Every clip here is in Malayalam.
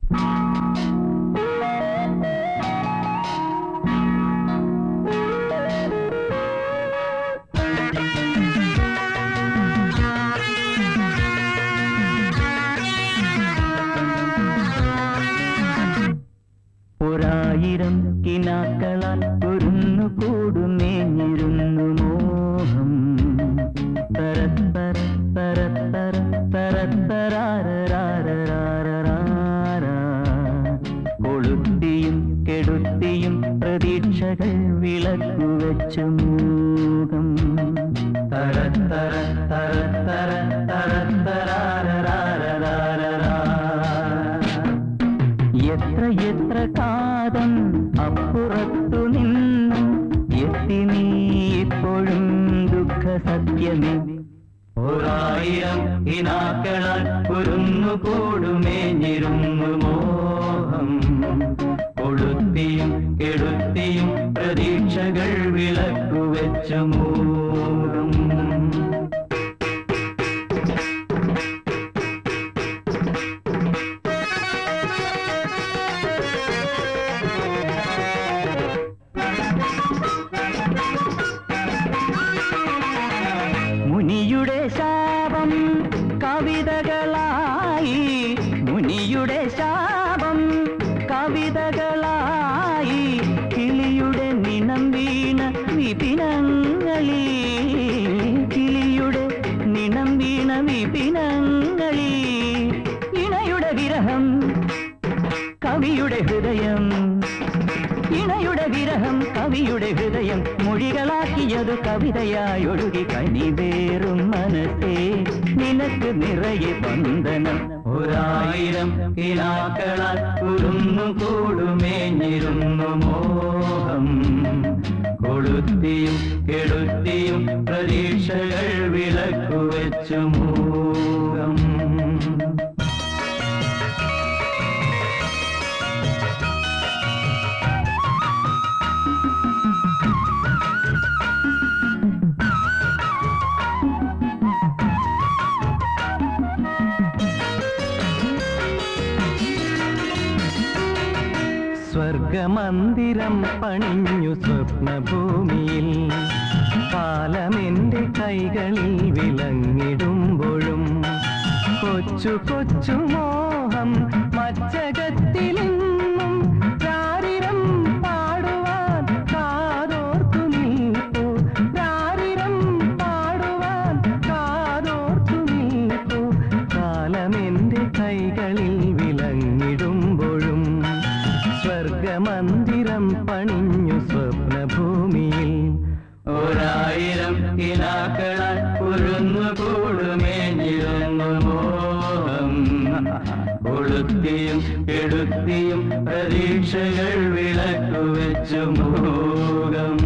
ഒരായിരം കിനാക്കളാൽ ഒരുന്നു കൂടുമേഞ്ഞിരുന്നു മോഹം തരത്തര തരത്തര തരത്തരാരരാരരാരരാര. കൊളുത്തിയും കെടുത്തിയും പ്രതീക്ഷകൾ വിളക്കുവെച്ചു മൂകം തരത്തര തരത്തര തരത്തരാരരാരരാരരാര. എത്ര എത്ര കാതം അപ്പുറത്തു നിന്നും എത്തി നീ ഇപ്പോഴും ദുഃഖ സത്യമേ ഒരായിരം ഇനാക്കളാൽ കുരുന്നു കൂടുമേഞ്ഞിരുന്നു മോഹം കൊളുത്തിയും കെടുത്തിയും പ്രതീക്ഷകൾ വിളക്കുവെച്ചു മൂകം മുനിയുടെ ശാപം കവിതകളായി മുനിയുടെ ശാപം കവിതകളായി കിളിയുടെ നിണം വീണ വിപിനങ്ങളിൽ കിളിയുടെ നിണം വീണ വിപിനങ്ങളിൽ ഇണയുടെ വിരഹം കവിയുടെ ഹൃദയം ഇണയുടെ വിരഹം കവിയുടെ ഹൃദയം മൊഴികളാക്കിയത് കവിതയായി ഒഴുകി കനിവേറും മനസ്സേ നിനക്ക് നിറയെ ബന്ധനം ഒരായിരം കിനാക്കളാൽ കുരുന്നു കൂടുമേഞ്ഞിരുന്നു മോഹം കൊളുത്തിയും കെടുത്തിയും പ്രതീക്ഷകൾ വിളക്കുവെച്ചു മൂകം സ്വർഗമന്ദിരം പണിഞ്ഞു സ്വപ്നഭൂമിയിൽ കാലമെന്റെ കൈകളിൽ വിലങ്ങിടുമ്പോഴും കൊച്ചു കൊച്ചു മോഹം മച്ചകത്തിലെന്നും രാരിരം പാടുവാൻ കാതോർത്തു നിൽപ്പു രാരിരം പാടുവാൻ കാതോർത്തു നിൽപ്പു കാലമെന്റെ കൈകളിൽ വിലങ്ങിടുമ്പോഴും സ്വർഗമന്ദിരം പണിഞ്ഞു സ്വപ്നഭൂമിയിൽ ഒരായിരം കിനാക്കളാൽ കുരുന്നു കൂടുമേഞ്ഞിരുന്നു മോഹം കൊളുത്തിയും കെടുത്തിയും പ്രതീക്ഷകൾ വിളക്കുവെച്ചു മൂകം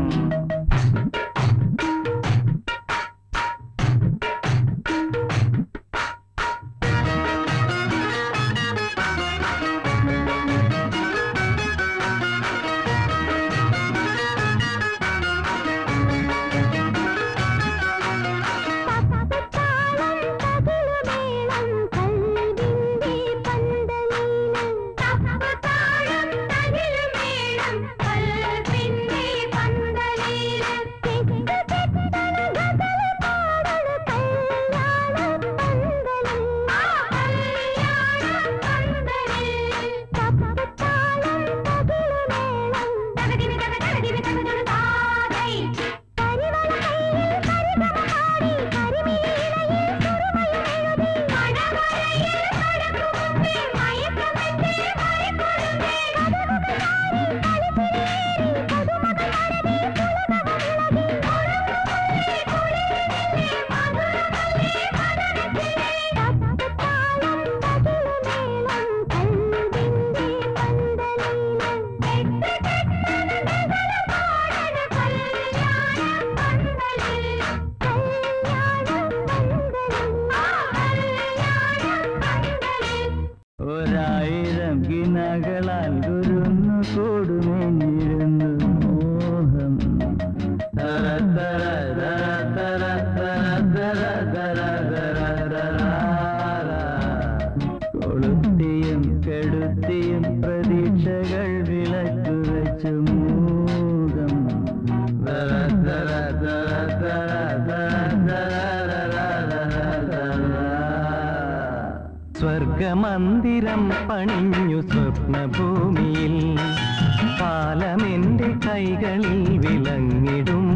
തപ്പത്താളം തകിലുമേളം കൽവിന്റെ പന്തലിൽ തപ്പത്താളം തകിലുമേളം കൽവിന്റെ പന്തലിൽ തെക്ക് തെക്കണ ഗസൽ പാടണ കല്യാണ പന്തലിൽ ആ കല്യാണ പന്തലിൽ തപ്പത്താളം തകിലുമേളം തകതിമി തക തകതിമി തകതിമി താതൈ പരിമള കയ്യിൽ പരിമളമാടി കരിമീളയിൽ സുറുമയുമെഴുതി മണമറയിൽ നടക്കുമുമ്പേ മയക്കമെത്തേ മറിക്കൊടുത്തേ കഥമുഖനാരി കളിച്ചിരേറി പുതുമക പരതി പുളകമിളകി ഉറങ്ങുമുന്നേ കുളിരിനിന്നേ മധുരമല്ലേ മദനത്തിലേ തപ്പത്താളം തകിലുമേളം കൽവിന്റെ പന്തലിൽ തെക്ക് തെക്കന ഗസൽ പാടണ കല്യാണ പന്തലിൽ കല്യാണ പന്തലിൽ ആ കല്യാണ പന്തലിൽ ഒരായിരം കിനകളാൽ കുരുന്നു കൂടുമെന്നിരുന്നു മോഹം തര തര തര തര തര തര തര തര തര. കൊളുത്തിയും കെടു സ്വർഗമന്ദിരം പണിഞ്ഞു സ്വപ്നഭൂമിയിൽ കാലമെന്റെ കൈകളിൽ വിളങ്ങിടും